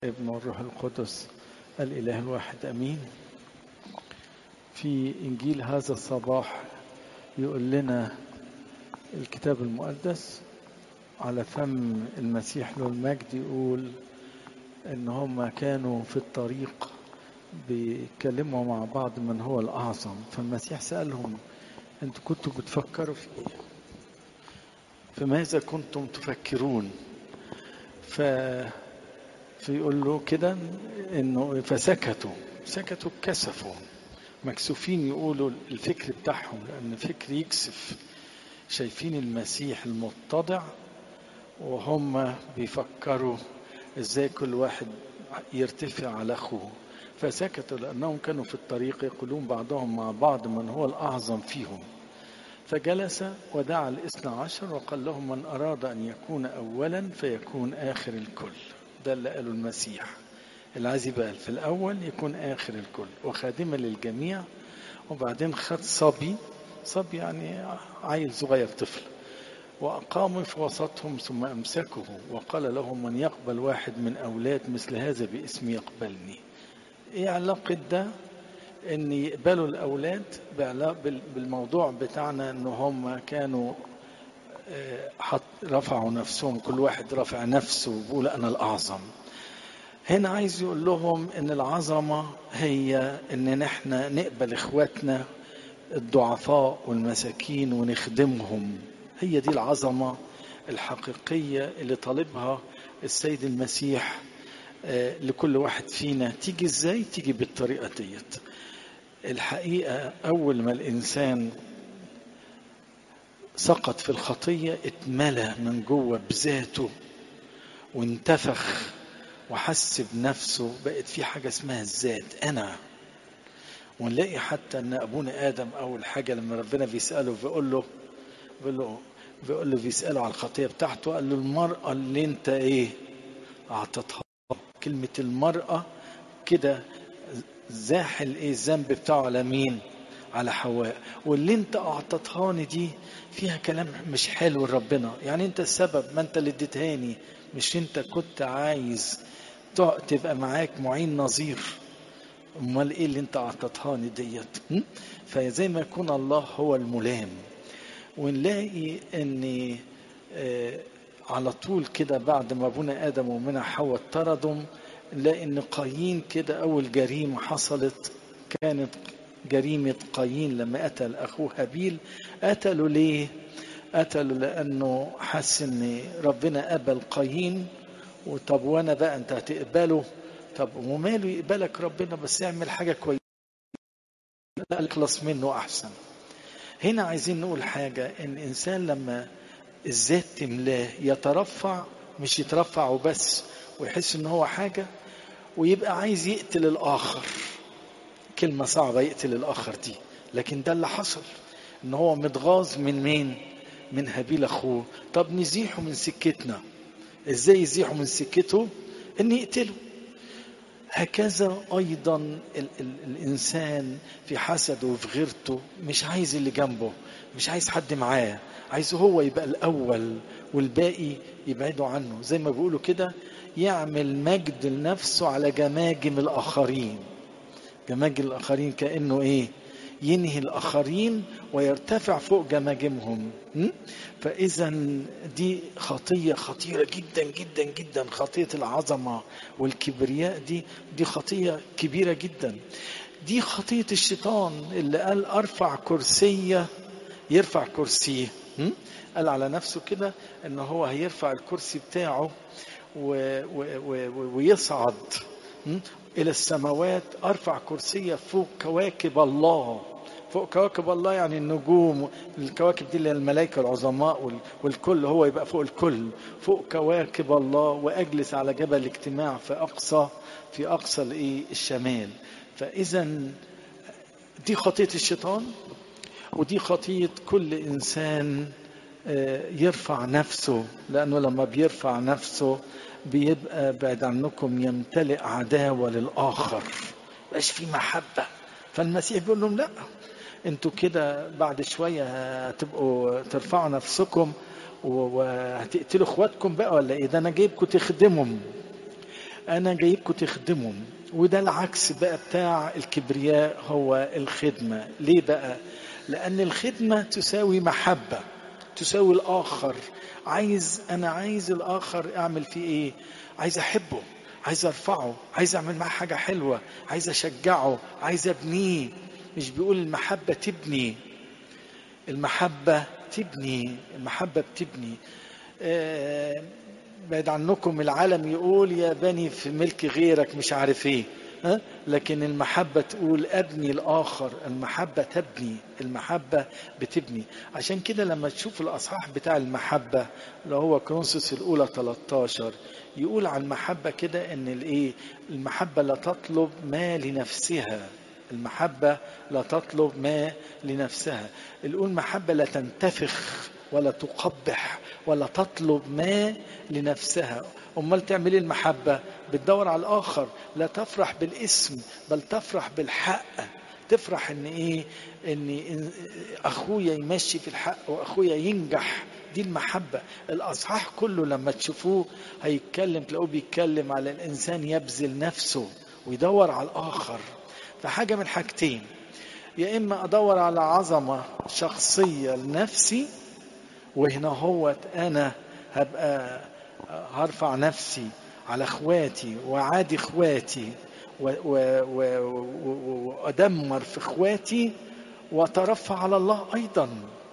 ابن والروح القدس الإله الواحد أمين في إنجيل هذا الصباح يقول لنا الكتاب المقدس على فم المسيح له المجد يقول إن هم كانوا في الطريق بيتكلموا مع بعض من هو الأعظم فالمسيح سألهم أنتوا كنتوا بتفكروا في إيه؟ فماذا كنتم تفكرون؟ ف فيقول له كده انه فسكتوا سكتوا كسفوا مكسوفين يقولوا الفكر بتاعهم لان الفكر يكسف شايفين المسيح المتضع وهم بيفكروا ازاي كل واحد يرتفع على اخوه فسكتوا لانهم كانوا في الطريق يقولون بعضهم مع بعض من هو الاعظم فيهم فجلس ودعا الاثنى عشر وقال لهم من اراد ان يكون اولا فيكون اخر الكل ده اللي قاله المسيح اللي عايز يبقى في الأول يكون آخر الكل وخادمة للجميع وبعدين خد صبي صبي يعني عيل صغير طفل وأقام في وسطهم ثم أمسكه وقال لهم من يقبل واحد من أولاد مثل هذا باسم يقبلني إيه علاقة ده إن يقبلوا الأولاد بالموضوع بتاعنا إن هم كانوا حط رفعوا نفسهم كل واحد رفع نفسه وبيقول انا الاعظم هنا عايز يقول لهم ان العظمه هي ان نحن نقبل اخواتنا الضعفاء والمساكين ونخدمهم هي دي العظمه الحقيقيه اللي طالبها السيد المسيح لكل واحد فينا تيجي ازاي تيجي بالطريقه ديت الحقيقه اول ما الانسان سقط في الخطية اتملى من جوه بذاته وانتفخ وحس بنفسه بقت في حاجة اسمها الذات أنا ونلاقي حتى أن أبونا آدم أول حاجة لما ربنا بيسأله بيقول له بيقول له بيقول له بيسأله على الخطية بتاعته قال له المرأة اللي أنت إيه أعطتها كلمة المرأة كده زاحل إيه الذنب بتاعه على مين؟ على حواء واللي انت اعطتهاني دي فيها كلام مش حلو لربنا يعني انت السبب ما انت اللي اديتهاني مش انت كنت عايز تبقى معاك معين نظير امال ايه اللي انت اعطتهاني ديت فزي ما يكون الله هو الملام ونلاقي ان آه على طول كده بعد ما ابونا ادم ومنى حواء اتطردوا نلاقي ان قايين كده اول جريمه حصلت كانت جريمة قايين لما قتل أخوه هابيل قتلوا ليه؟ قتلوا لأنه حس إن ربنا قبل قايين وطب وأنا بقى أنت هتقبله طب وماله يقبلك ربنا بس اعمل حاجة كويسة لا اخلص منه أحسن هنا عايزين نقول حاجة إن الإنسان لما الذات تملاه يترفع مش يترفع وبس ويحس إن هو حاجة ويبقى عايز يقتل الآخر كلمة صعبة يقتل الآخر دي لكن ده اللي حصل إن هو متغاظ من مين؟ من هابيل أخوه طب نزيحه من سكتنا إزاي يزيحه من سكته؟ إن يقتله هكذا أيضا ال ال الإنسان في حسده وفي غيرته مش عايز اللي جنبه مش عايز حد معاه عايزه هو يبقى الأول والباقي يبعدوا عنه زي ما بيقولوا كده يعمل مجد لنفسه على جماجم الآخرين جماجم الآخرين كأنه إيه ينهي الآخرين ويرتفع فوق جماجمهم فإذا دي خطية خطيرة جدا جدا جدا خطية العظمة والكبرياء دي دي خطية كبيرة جدا دي خطية الشيطان اللي قال أرفع كرسية يرفع كرسيه قال على نفسه كده ان هو هيرفع الكرسي بتاعه و و و ويصعد إلى السماوات أرفع كرسية فوق كواكب الله فوق كواكب الله يعني النجوم الكواكب دي اللي هي الملائكة العظماء والكل هو يبقى فوق الكل فوق كواكب الله وأجلس على جبل الاجتماع في أقصى في أقصى الإيه الشمال فإذا دي خطية الشيطان ودي خطية كل إنسان يرفع نفسه لأنه لما بيرفع نفسه بيبقى بعد عنكم يمتلئ عداوة للآخر مش في محبة فالمسيح بيقول لهم لا انتوا كده بعد شوية هتبقوا ترفعوا نفسكم وهتقتلوا اخواتكم بقى ولا ايه ده انا جايبكم تخدمهم انا جايبكم تخدموا وده العكس بقى بتاع الكبرياء هو الخدمة ليه بقى لان الخدمة تساوي محبة تساوي الاخر عايز انا عايز الاخر اعمل فيه ايه عايز احبه عايز ارفعه عايز اعمل معاه حاجة حلوة عايز اشجعه عايز ابنيه مش بيقول المحبة تبني المحبة تبني المحبة بتبني آه بعد عنكم العالم يقول يا بني في ملك غيرك مش عارف ايه ها؟ لكن المحبة تقول أبني الآخر المحبة تبني المحبة بتبني عشان كده لما تشوف الأصحاح بتاع المحبة اللي هو كرونسوس الأولى 13 يقول عن المحبة كده إن الإيه المحبة لا تطلب ما لنفسها المحبة لا تطلب ما لنفسها الأول محبة لا تنتفخ ولا تقبح ولا تطلب ما لنفسها امال تعمل المحبه بتدور على الاخر لا تفرح بالاسم بل تفرح بالحق تفرح ان ايه ان اخويا يمشي في الحق واخويا ينجح دي المحبه الاصحاح كله لما تشوفوه هيتكلم تلاقوه بيتكلم على الانسان يبذل نفسه ويدور على الاخر فحاجه من حاجتين يا اما ادور على عظمه شخصيه لنفسي وهنا هو انا هبقى هرفع نفسي على اخواتي وعادي اخواتي وادمر في اخواتي واترفع على الله ايضا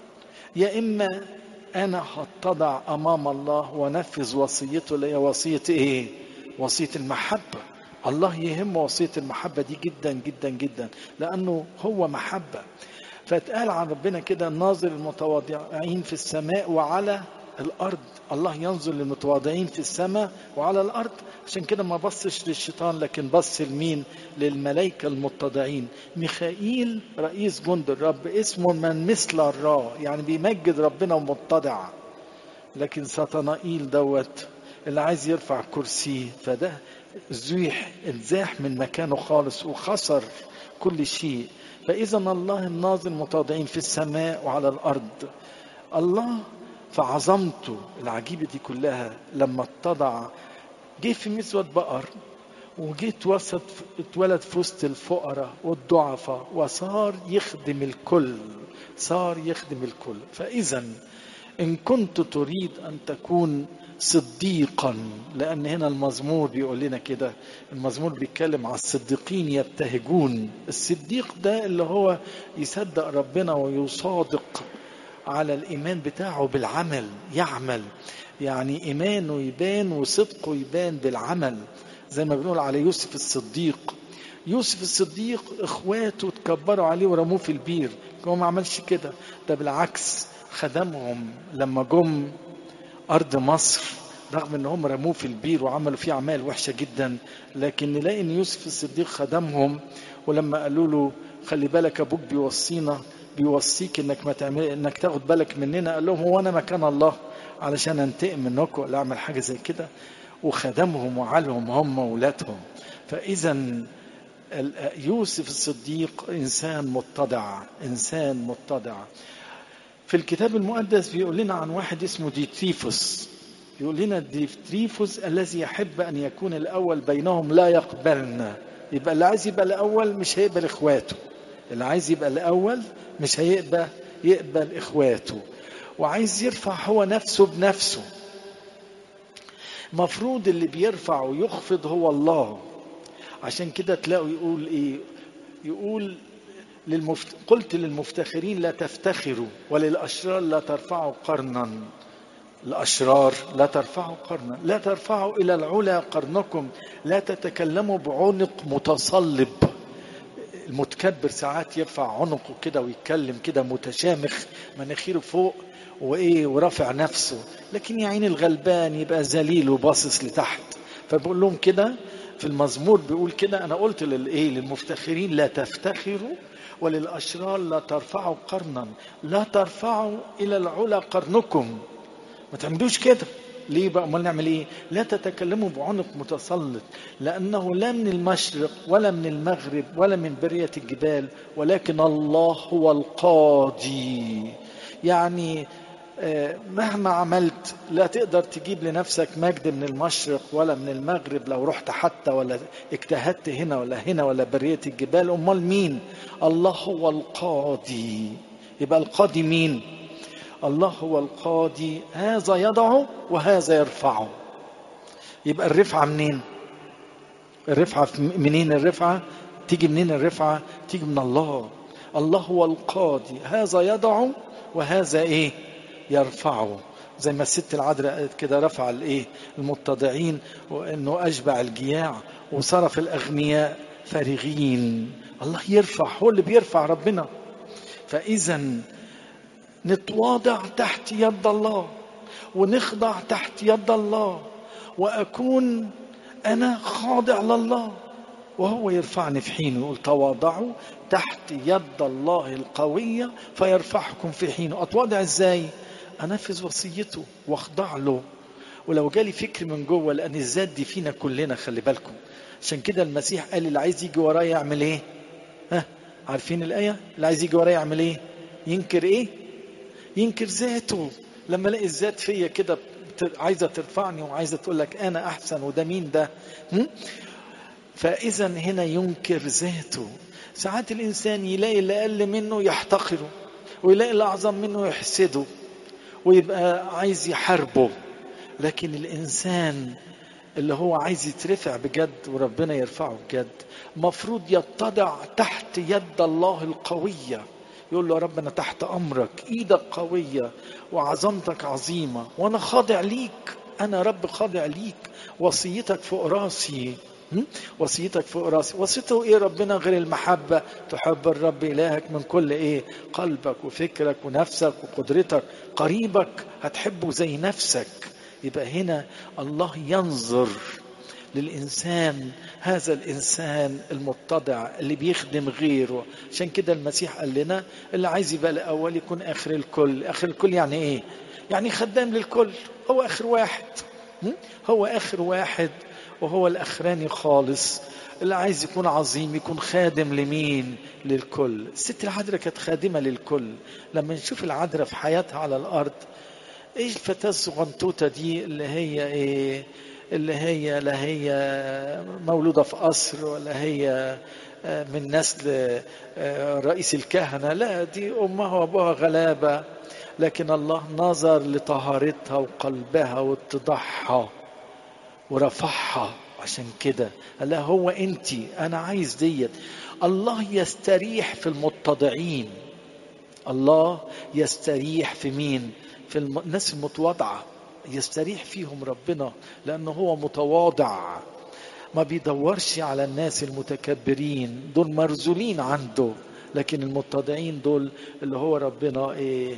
يا اما انا هتضع امام الله وانفذ وصيته اللي هي وصيه ايه وصيه المحبه الله يهم وصيه المحبه دي جدا جدا جدا لانه هو محبه فاتقال عن ربنا كده الناظر المتواضعين في السماء وعلى الارض الله ينظر للمتواضعين في السماء وعلى الارض عشان كده ما بصش للشيطان لكن بص لمين للملائكه المتضعين ميخائيل رئيس جند الرب اسمه من مثل الرا يعني بيمجد ربنا ومتضع لكن سطنائيل دوت اللي عايز يرفع كرسيه فده زيح اتزاح من مكانه خالص وخسر كل شيء فإذا الله الناظر متواضعين في السماء وعلى الأرض الله في عظمته العجيبة دي كلها لما اتضع جه في مسود بقر وجيت وسط اتولد في وسط الفقراء والضعفاء وصار يخدم الكل صار يخدم الكل فإذا إن كنت تريد أن تكون صديقا لأن هنا المزمور بيقول لنا كده المزمور بيتكلم على الصديقين يبتهجون الصديق ده اللي هو يصدق ربنا ويصادق على الإيمان بتاعه بالعمل يعمل يعني إيمانه يبان وصدقه يبان بالعمل زي ما بنقول على يوسف الصديق يوسف الصديق اخواته اتكبروا عليه ورموه في البير هو ما عملش كده ده بالعكس خدمهم لما جم ارض مصر رغم ان هم رموه في البير وعملوا فيه اعمال وحشه جدا لكن نلاقي ان يوسف الصديق خدمهم ولما قالوا له خلي بالك ابوك بيوصينا بيوصيك انك ما تعمل انك تاخد بالك مننا قال لهم هو انا مكان الله علشان انتقم منكم ولا اعمل حاجه زي كده وخدمهم وعلهم هم واولادهم فاذا يوسف الصديق انسان متضع انسان متضع في الكتاب المقدس بيقول لنا عن واحد اسمه ديتريفوس يقول لنا ديتريفوس الذي يحب ان يكون الاول بينهم لا يقبلنا يبقى اللي عايز يبقى الاول مش هيقبل اخواته اللي عايز يبقى الاول مش هيقبل يقبل اخواته وعايز يرفع هو نفسه بنفسه مفروض اللي بيرفع ويخفض هو الله عشان كده تلاقوا يقول ايه يقول للمفت... قلت للمفتخرين لا تفتخروا وللأشرار لا ترفعوا قرنا الأشرار لا ترفعوا قرنا لا ترفعوا إلى العلا قرنكم لا تتكلموا بعنق متصلب المتكبر ساعات يرفع عنقه كده ويتكلم كده متشامخ مناخيره فوق وايه ورافع نفسه لكن يا عين الغلبان يبقى ذليل وباصص لتحت فبقول لهم كده في المزمور بيقول كده انا قلت للايه للمفتخرين لا تفتخروا وللاشرار لا ترفعوا قرنا لا ترفعوا الى العلا قرنكم ما تعملوش كده ليه بقى امال نعمل ايه لا تتكلموا بعنق متسلط لانه لا من المشرق ولا من المغرب ولا من بريه الجبال ولكن الله هو القاضي يعني مهما عملت لا تقدر تجيب لنفسك مجد من المشرق ولا من المغرب لو رحت حتى ولا اجتهدت هنا ولا هنا ولا برية الجبال امال مين الله هو القاضي يبقى القاضي مين الله هو القاضي هذا يضع وهذا يرفعه يبقى الرفعة منين الرفعة منين الرفعة تيجي منين الرفعة تيجي من الله الله هو القاضي هذا يضع وهذا ايه يرفعه زي ما الست العذراء قالت كده رفع الايه المتضعين وانه اشبع الجياع وصرف الاغنياء فارغين الله يرفع هو اللي بيرفع ربنا فاذا نتواضع تحت يد الله ونخضع تحت يد الله واكون انا خاضع لله وهو يرفعني في حينه يقول تواضعوا تحت يد الله القوية فيرفعكم في حينه أتواضع إزاي أنفذ وصيته واخضع له ولو جالي فكر من جوه لأن الذات دي فينا كلنا خلي بالكم عشان كده المسيح قال اللي عايز يجي ورايا يعمل ايه ها عارفين الآية اللي عايز يجي ورايا يعمل ايه ينكر ايه ينكر ذاته لما الاقي الذات فيا كده عايزه ترفعني وعايزه تقول لك انا احسن وده مين ده فاذا هنا ينكر ذاته ساعات الانسان يلاقي اللي اقل منه يحتقره ويلاقي اللي اعظم منه يحسده ويبقى عايز يحاربه لكن الانسان اللي هو عايز يترفع بجد وربنا يرفعه بجد مفروض يتضع تحت يد الله القويه يقول له يا رب انا تحت امرك ايدك قويه وعظمتك عظيمه وانا خاضع ليك انا رب خاضع ليك وصيتك فوق راسي وصيتك فوق راسي وصيته ايه ربنا غير المحبة تحب الرب إلهك من كل ايه قلبك وفكرك ونفسك وقدرتك قريبك هتحبه زي نفسك يبقى هنا الله ينظر للإنسان هذا الإنسان المتضع اللي بيخدم غيره عشان كده المسيح قال لنا اللي عايز يبقى الأول يكون آخر الكل آخر الكل يعني إيه يعني خدام للكل هو آخر واحد هو آخر واحد وهو الأخراني خالص اللي عايز يكون عظيم يكون خادم لمين للكل الست العذراء كانت خادمة للكل لما نشوف العذراء في حياتها على الأرض ايش الفتاة الصغنطوطة دي اللي هي ايه اللي هي لا هي مولودة في قصر ولا هي من نسل رئيس الكهنة لا دي أمها وأبوها غلابة لكن الله نظر لطهارتها وقلبها واتضاعها ورفعها عشان كده قال لها هو انت انا عايز ديت الله يستريح في المتضعين الله يستريح في مين في الناس المتواضعه يستريح فيهم ربنا لانه هو متواضع ما بيدورش على الناس المتكبرين دول مرزولين عنده لكن المتضعين دول اللي هو ربنا ايه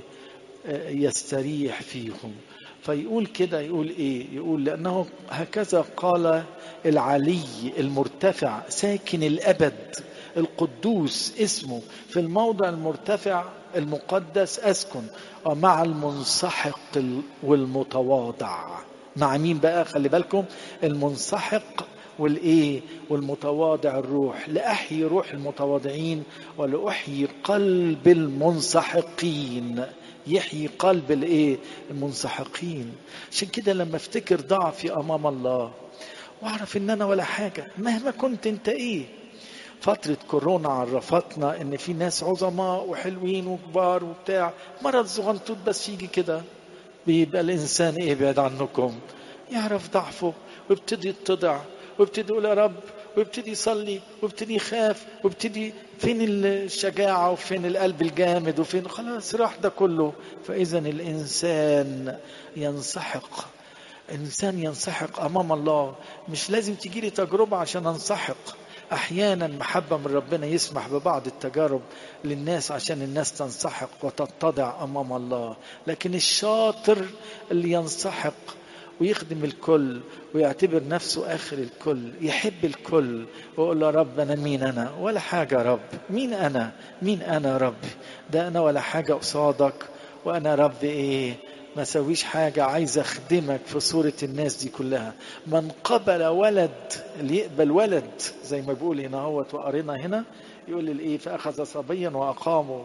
يستريح فيهم فيقول كده يقول ايه يقول لانه هكذا قال العلي المرتفع ساكن الابد القدوس اسمه في الموضع المرتفع المقدس اسكن ومع المنسحق والمتواضع مع مين بقى خلي بالكم المنسحق والايه والمتواضع الروح لاحيي روح المتواضعين ولاحيي قلب المنسحقين يحيي قلب الايه المنسحقين عشان كده لما افتكر ضعفي امام الله واعرف ان انا ولا حاجه مهما كنت انت ايه فترة كورونا عرفتنا ان في ناس عظماء وحلوين وكبار وبتاع مرض صغنطوط بس يجي كده بيبقى الانسان ايه بعيد عنكم يعرف ضعفه ويبتدي يتضع ويبتدي يقول يا رب ويبتدي يصلي ويبتدي يخاف ويبتدي فين الشجاعة وفين القلب الجامد وفين خلاص راح ده كله فإذا الإنسان ينسحق إنسان ينسحق أمام الله مش لازم تجي لي تجربة عشان أنسحق أحيانا محبة من ربنا يسمح ببعض التجارب للناس عشان الناس تنسحق وتتضع أمام الله لكن الشاطر اللي ينسحق ويخدم الكل ويعتبر نفسه آخر الكل يحب الكل ويقول له رب أنا مين أنا ولا حاجة يا رب مين أنا مين أنا يا رب ده أنا ولا حاجة قصادك وأنا رب إيه ما سويش حاجة عايز أخدمك في صورة الناس دي كلها من قبل ولد اللي يقبل ولد زي ما بيقول هنا هو وقرينا هنا يقول الإيه فأخذ صبيا وأقامه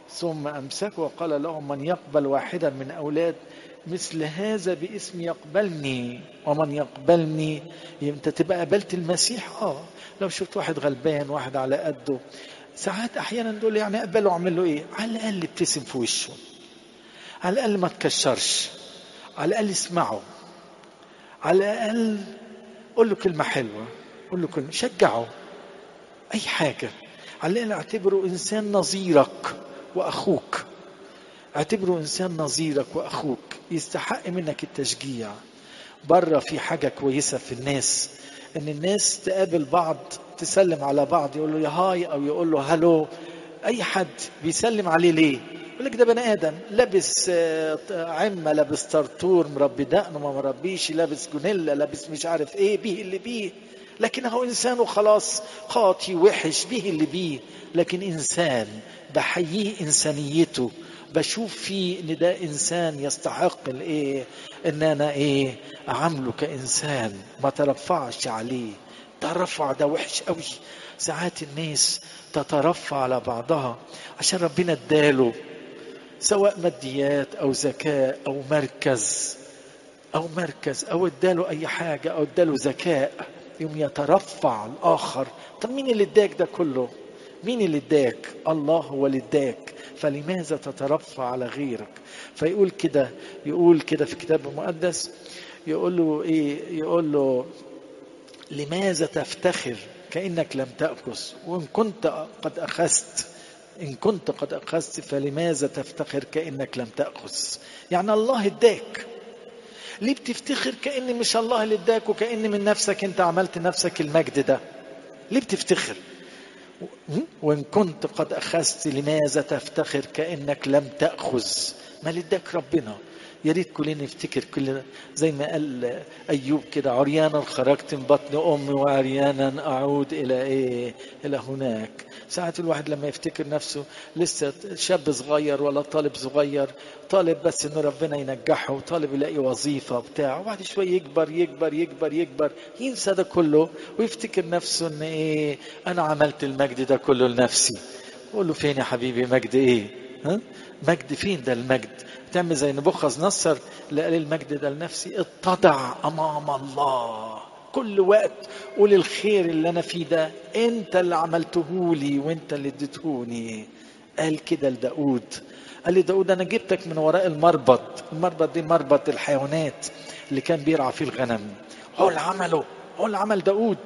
ثم أمسكه وقال لهم من يقبل واحدا من أولاد مثل هذا باسم يقبلني ومن يقبلني انت تبقى قبلت المسيح اه لو شفت واحد غلبان واحد على قده ساعات احيانا دول يعني اقبله اعمل له ايه على الاقل ابتسم في وشه على الاقل ما تكشرش على الاقل اسمعه على الاقل قول له كلمه حلوه قول له كلمه شجعه اي حاجه على الاقل اعتبره انسان نظيرك واخوك اعتبره انسان نظيرك واخوك يستحق منك التشجيع بره في حاجه كويسه في الناس ان الناس تقابل بعض تسلم على بعض يقول له يا هاي او يقول له هلو اي حد بيسلم عليه ليه يقول لك ده بني ادم لابس عمه لابس طرطور مربي دقنه ما مربيش لابس جونيلا لابس مش عارف ايه بيه اللي بيه لكن هو انسان وخلاص خاطي وحش بيه اللي بيه لكن انسان بحييه انسانيته بشوف فيه ان ده انسان يستحق الايه ان انا ايه اعامله كانسان ما ترفعش عليه ترفع ده وحش قوي ساعات الناس تترفع على بعضها عشان ربنا اداله سواء ماديات او ذكاء او مركز او مركز او اداله اي حاجه او اداله ذكاء يوم يترفع الاخر طب مين اللي اداك ده كله مين اللي اداك الله هو اللي اداك فلماذا تترفع على غيرك فيقول كده يقول كده في الكتاب المقدس يقول له ايه يقول له لماذا تفتخر كانك لم تاخذ وان كنت قد اخذت ان كنت قد اخذت فلماذا تفتخر كانك لم تاخذ يعني الله اداك ليه بتفتخر كان مش الله اللي اداك وكان من نفسك انت عملت نفسك المجد ده ليه بتفتخر وإن كنت قد أخذت لماذا تفتخر كأنك لم تأخذ ما اداك ربنا يا ريت كلنا نفتكر كلنا زي ما قال أيوب كده عريانا خرجت من بطن أمي وعريانا أعود إلى إيه إلى هناك ساعات الواحد لما يفتكر نفسه لسه شاب صغير ولا طالب صغير طالب بس انه ربنا ينجحه طالب يلاقي وظيفة بتاع وبعد شوية يكبر يكبر يكبر يكبر ينسى ده كله ويفتكر نفسه ان ايه انا عملت المجد ده كله لنفسي قول له فين يا حبيبي مجد ايه ها مجد فين ده المجد تعمل زي نبوخذ نصر اللي قال المجد ده لنفسي اتضع امام الله كل وقت قول الخير اللي انا فيه ده انت اللي عملته لي وانت اللي اديتهوني قال كده لداود قال لي داود انا جبتك من وراء المربط المربط دي مربط الحيوانات اللي كان بيرعى فيه الغنم هو اللي عمله هو اللي عمل داود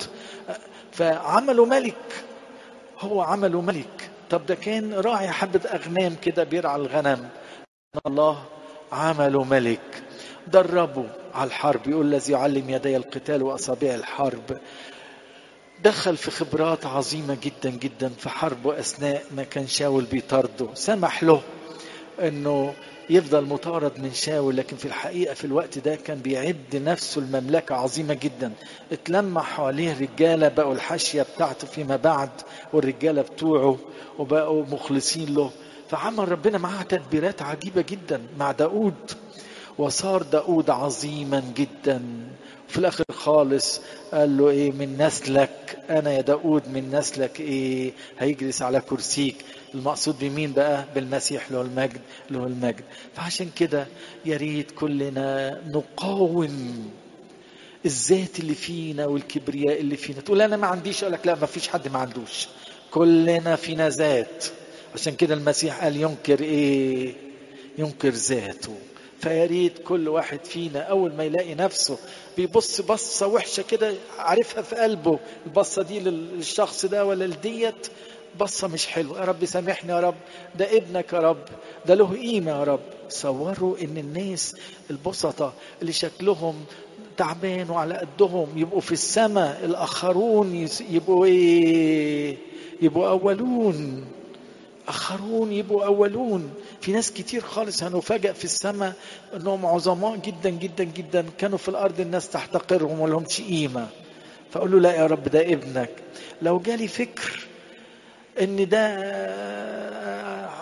فعمله ملك هو عمله ملك طب ده كان راعي حبة أغنام كده بيرعى الغنم الله عمله ملك دربه على الحرب يقول الذي يعلم يدي القتال وأصابع الحرب دخل في خبرات عظيمة جدا جدا في حرب وأثناء ما كان شاول بيطارده سمح له أنه يفضل مطارد من شاول لكن في الحقيقة في الوقت ده كان بيعد نفسه المملكة عظيمة جدا اتلمع حواليه رجالة بقوا الحاشية بتاعته فيما بعد والرجالة بتوعه وبقوا مخلصين له فعمل ربنا معاه تدبيرات عجيبة جدا مع داود وصار داود عظيما جدا في الاخر خالص قال له ايه من نسلك انا يا داود من نسلك ايه هيجلس على كرسيك المقصود بمين بقى بالمسيح له المجد له المجد فعشان كده يا ريت كلنا نقاوم الذات اللي فينا والكبرياء اللي فينا تقول انا ما عنديش اقول لك لا ما فيش حد ما عندوش كلنا فينا ذات عشان كده المسيح قال ينكر ايه ينكر ذاته فيا ريت كل واحد فينا اول ما يلاقي نفسه بيبص بصه وحشه كده عارفها في قلبه البصه دي للشخص ده ولا لديت بصه مش حلوه يا رب سامحني يا رب ده ابنك يا رب ده له قيمه يا رب صوروا ان الناس البسطه اللي شكلهم تعبان وعلى قدهم يبقوا في السماء الاخرون يبقوا ايه يبقوا اولون اخرون يبقوا اولون في ناس كتير خالص هنفاجئ في السماء انهم عظماء جدا جدا جدا كانوا في الارض الناس تحتقرهم ولهمش قيمه فاقول له لا يا رب ده ابنك لو جالي فكر ان ده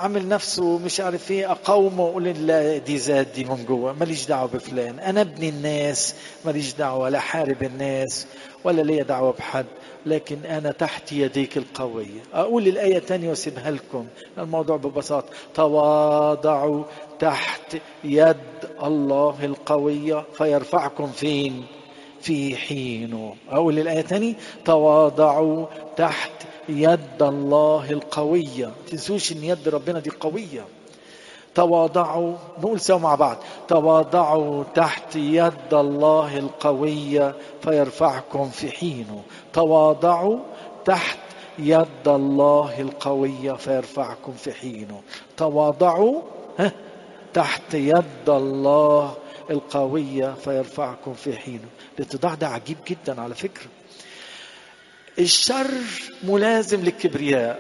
عامل نفسه مش عارف ايه اقاومه واقول لا دي ذات دي من جوه ماليش دعوه بفلان انا ابن الناس ماليش دعوه ولا حارب الناس ولا ليا دعوه بحد لكن انا تحت يديك القويه اقول الايه تانية واسيبها لكم الموضوع ببساطه تواضعوا تحت يد الله القويه فيرفعكم فين في حينه اقول الايه تاني تواضعوا تحت يد الله القوية تنسوش ان يد ربنا دي قوية تواضعوا نقول سوا مع بعض تواضعوا تحت يد الله القوية فيرفعكم في حينه تواضعوا تحت يد الله القوية فيرفعكم في حينه تواضعوا ها تحت يد الله القوية فيرفعكم في حينه الاتضاع ده عجيب جدا على فكرة الشر ملازم للكبرياء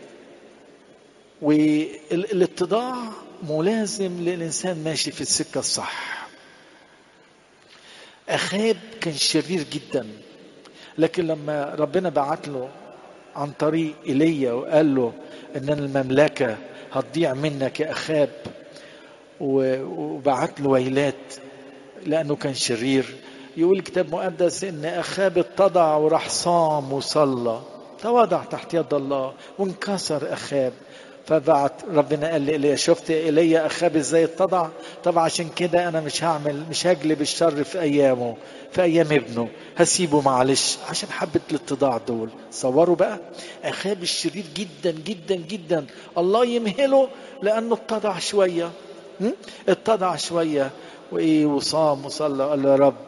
والاتضاع ملازم للإنسان ماشي في السكة الصح أخاب كان شرير جدا لكن لما ربنا بعت له عن طريق ايليا وقال له ان المملكه هتضيع منك يا اخاب وبعت له ويلات لانه كان شرير يقول الكتاب المقدس ان اخاب اتضع وراح صام وصلى تواضع تحت يد الله وانكسر اخاب فبعت ربنا قال لي إليه شفت ايليا اخاب ازاي اتضع طبعا عشان كده انا مش هعمل مش هجلب الشر في ايامه في ايام ابنه هسيبه معلش عشان حبه الاتضاع دول صوروا بقى اخاب الشرير جدا جدا جدا الله يمهله لانه اتضع شويه اتضع شويه وايه وصام وصلى قال له يا رب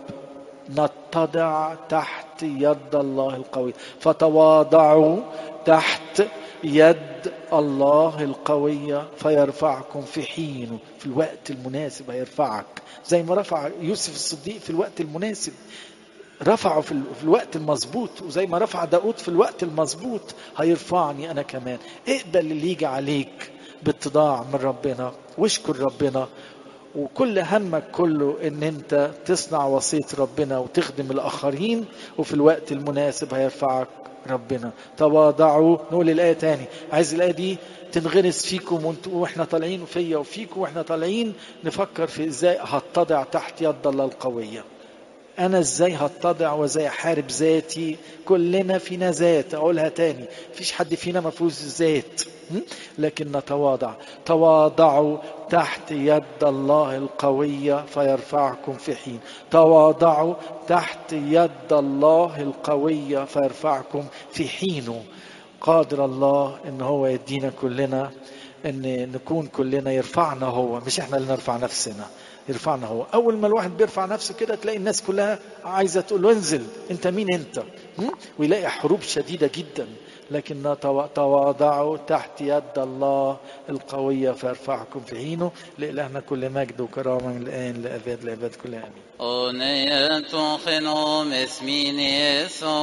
نتضع تحت يد الله القوي فتواضعوا تحت يد الله القوية فيرفعكم في حينه في الوقت المناسب هيرفعك زي ما رفع يوسف الصديق في الوقت المناسب رفعه في الوقت المظبوط وزي ما رفع داود في الوقت المظبوط هيرفعني أنا كمان اقبل اللي يجي عليك باتضاع من ربنا واشكر ربنا وكل همك كله ان انت تصنع وصية ربنا وتخدم الاخرين وفي الوقت المناسب هيرفعك ربنا تواضعوا نقول الآية تاني عايز الآية دي تنغرس فيكم واحنا طالعين فيا وفيكم واحنا طالعين نفكر في ازاي هتضع تحت يد الله القوية انا ازاي هتضع وازاي احارب ذاتي كلنا فينا ذات اقولها تاني مفيش حد فينا ما فيهوش ذات لكن نتواضع تواضعوا تحت يد الله القوية فيرفعكم في حين تواضعوا تحت يد الله القوية فيرفعكم في حينه قادر الله ان هو يدينا كلنا ان نكون كلنا يرفعنا هو مش احنا اللي نرفع نفسنا يرفعنا هو اول ما الواحد بيرفع نفسه كده تلاقي الناس كلها عايزه تقول له انزل انت مين انت ويلاقي حروب شديده جدا لكن تواضعوا تحت يد الله القوية فيرفعكم في حينه لإلهنا كل مجد وكرامة من الآن لأبد لأبد كل آمين أغنية خنوم اسمين